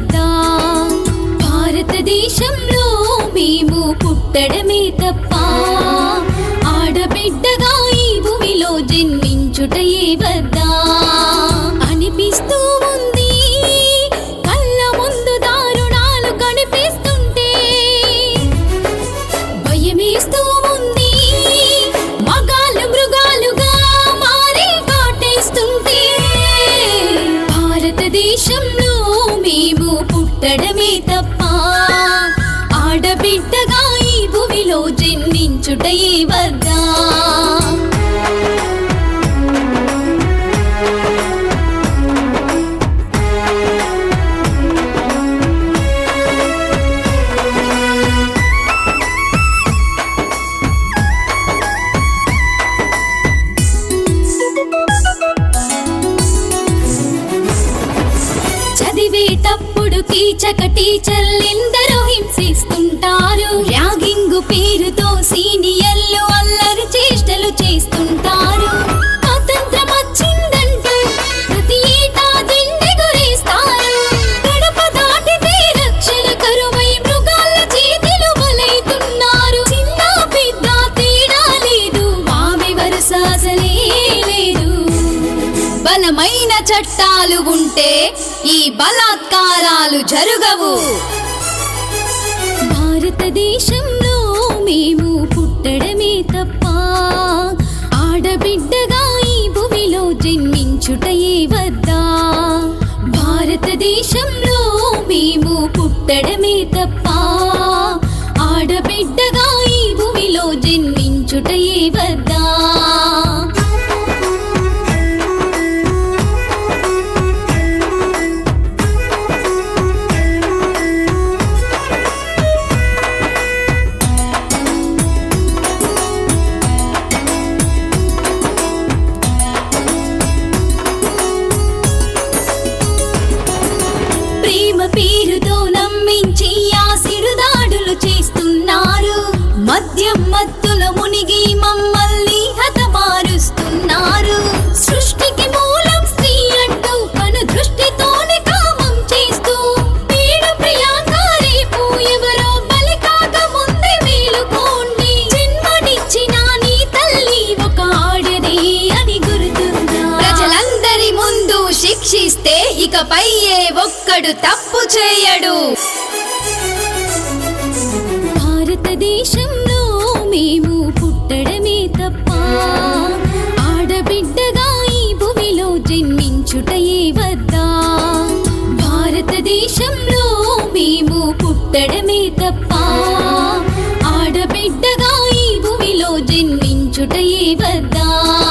వద్దా భారతదేశంలో మేము పుట్టడమే తప్ప ఆడబిడ్డగా ఈ భూమిలో జన్మించుటయే వద్దా అనిపిస్తూ ఉంది కళ్ళ ముందు దారుణాలు కనిపిస్తుంటే భయమేస్తూ ఉంది మగాళ్ళు మృగాలుగా మారి కాటేస్తుంటే భారతదేశంలో మేము పుట్టడమే తప్ప ఆడబిడ్డగా ఈ భూమిలో జన్మించుటయే వద్దా చదివేటప్పుడు కీచక టీచర్లెందరో హింసిస్తుంటారు ర్యాగింగ్ పేరుతో సీనియర్లు అల్లరి చేష్టలు చేస్తుంటారు స్వాతంత్రం వచ్చిందంటూ ప్రతి ఏటా దిండి గురేస్తారు గడప దాటితే రక్షణ కరువై మృగాల చేతిలో బలైతున్నారు చిన్న పెద్ద తేడా లేదు మావి వరుస అసలే లేదు బలమైన చట్టాలు ఉంటే ఈ బలాత్కారాలు జరుగవు భారతదేశంలో మేము పుట్టడమే తప్ప ఆడబిడ్డగా ఈ భూమిలో జన్మించుటయే వద్దా భారతదేశంలో మేము పుట్టడమే తప్ప ఆడబిడ్డగా ఈ భూమిలో జన్మించుటయే వద్దా ప్రేమ పేరుతో నమ్మించి యాసిడు దాడులు చేస్తున్నారు మద్యం మత్తులో మునిగి మమ్మల్ని హతమారుస్తున్నారు సృష్టికి మూలం స్త్రీ అంటూ కను దృష్టితోనే కామం చేస్తూ పీడ ప్రియాంక రేపు ఎవరో బలి కాక ముందే మేలుకోండి జన్మనిచ్చిన నీ తల్లి ఒక ఆడదే అని గుర్తుందా ప్రజలందరి ముందు శిక్షిస్తే ఇకపై ఏ ఒక్కడు తప్పు చేయడు భారతదేశంలో మేము పుట్టడమే తప్ప ఆడబిడ్డగా ఈ భూమిలో జన్మించుటయే వద్దా భారతదేశంలో మేము పుట్టడమే తప్ప ఆడబిడ్డగా ఈ భూమిలో జన్మించుటయే వద్దా